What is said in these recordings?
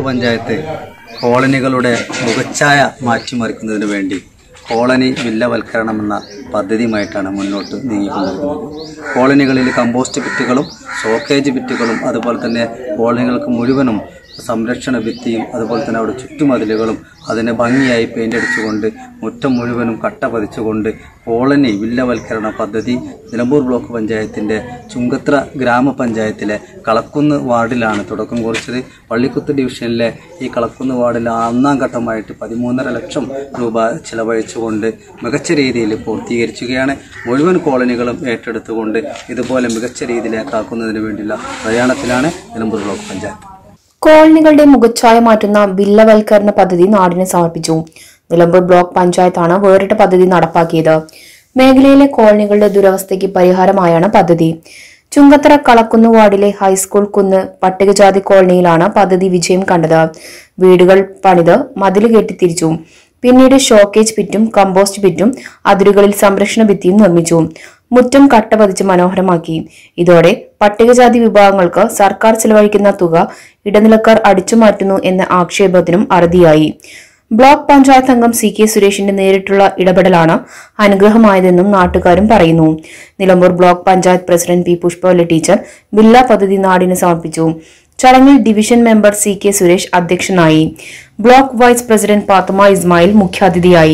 പഞ്ചായത്ത് കോളനികളുടെ മുഖച്ഛായ മാറ്റിമറിക്കുന്നതിന് വേണ്ടി കോളനി വില്ലവൽക്കരണം എന്ന പദ്ധതിയുമായിട്ടാണ് മുന്നോട്ട് നീങ്ങിക്കൊണ്ടിരിക്കുന്നത് കോളനികളിൽ കമ്പോസ്റ്റ് ഭിത്തികളും സോക്കേജ് ഭിത്തികളും അതുപോലെ തന്നെ കോളനികൾക്ക് മുഴുവനും സംരക്ഷണ ഭിത്തിയും അതുപോലെ തന്നെ അവിടെ ചുറ്റുമതിലുകളും അതിനെ ഭംഗിയായി പെയിന്റ് അടിച്ചുകൊണ്ട് മുറ്റം മുഴുവനും കട്ട പതിച്ചുകൊണ്ട് കോളനി വില്ലവൽക്കരണ പദ്ധതി നിലമ്പൂർ ബ്ലോക്ക് പഞ്ചായത്തിന്റെ ചുങ്കത്ര ഗ്രാമപഞ്ചായത്തിലെ കളക്കുന്ന് വാർഡിലാണ് തുടക്കം കുറിച്ചത് പള്ളിക്കുത്ത് ഡിവിഷനിലെ ഈ കളക്കുന്ന് വാർഡിൽ ഒന്നാം ഘട്ടമായിട്ട് പതിമൂന്നര ലക്ഷം രൂപ ചിലവഴിച്ചുകൊണ്ട് മികച്ച രീതിയിൽ പൂർത്തീകരിക്കുകയാണ് മുഴുവൻ കോളനികളും ഏറ്റെടുത്തുകൊണ്ട് ഇതുപോലെ മികച്ച രീതിയിലേക്കാക്കുന്നതിന് വേണ്ടിയുള്ള പ്രയാണത്തിലാണ് നിലമ്പൂർ ബ്ലോക്ക് പഞ്ചായത്ത് കോളനികളുടെ മുഖച്ഛായ മാറ്റുന്ന ബില്ലവൽക്കരണ പദ്ധതി നാടിന് സമർപ്പിച്ചു നിലമ്പൂർ ബ്ലോക്ക് പഞ്ചായത്താണ് വേറിട്ട പദ്ധതി നടപ്പാക്കിയത് മേഖലയിലെ കോളനികളുടെ ദുരവസ്ഥയ്ക്ക് പരിഹാരമായാണ് പദ്ധതി ചുങ്കത്തറ കളക്കുന്ന് വാർഡിലെ ഹൈസ്കൂൾ കുന്ന് പട്ടികജാതി കോളനിയിലാണ് പദ്ധതി വിജയം കണ്ടത് വീടുകൾ പണിത് മതില് കെട്ടിത്തിരിച്ചു പിന്നീട് ഷോക്കേജ് പിറ്റും കമ്പോസ്റ്റ് പിറ്റും അതിരുകളിൽ സംരക്ഷണ ഭിത്തിയും നിർമ്മിച്ചു മുറ്റം കട്ട പതിച്ച് മനോഹരമാക്കി ഇതോടെ പട്ടികജാതി വിഭാഗങ്ങൾക്ക് സർക്കാർ ചെലവഴിക്കുന്ന തുക ഇടനിലക്കാർ അടിച്ചുമാറ്റുന്നു എന്ന ആക്ഷേപത്തിനും അറുതിയായി ബ്ലോക്ക് പഞ്ചായത്ത് അംഗം സി കെ സുരേഷിന്റെ നേരിട്ടുള്ള ഇടപെടലാണ് അനുഗ്രഹമായതെന്നും നാട്ടുകാരും പറയുന്നു Nilambur block panchayat president P Pushpavalli teacher villa പദ്ധതി നാടിന് സമർപ്പിച്ചു ചടങ്ങിൽ division member C K Suresh അധ്യക്ഷനായി block vice president Pathuma Ismail മുഖ്യാതിഥിയായി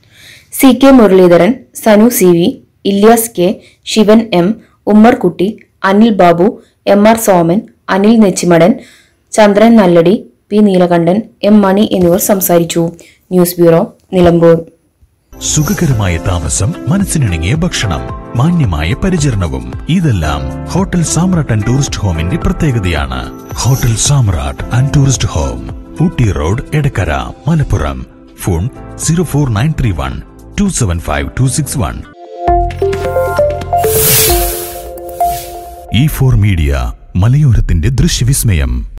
C K Muraleedharan Sanu C V Ilyas K Shivan M Ummarkutty Anil Babu M R Soman Anil Nechimadan Chandran Nalladi P Neelakandan M Mani എന്നിവർ സംസാരിച്ചു ന്യൂസ് ബ്യൂറോ നിലമ്പൂർ സുഖകരമായ താമസം മനസ്സിനിണങ്ങിയ ഭക്ഷണം മാന്യമായ പരിചരണവും ഇതെല്ലാം ഹോട്ടൽ സാമ്രാട്ട് ആൻഡ് ടൂറിസ്റ്റ് ഹോമിന്റെ പ്രത്യേകതയാണ് hotel Samrat and tourist home Ooty road Edakkara Malappuram phone zero four nine three one two seven five two six one E four media മലയോരത്തിന്റെ ദൃശ്യവിസ്മയം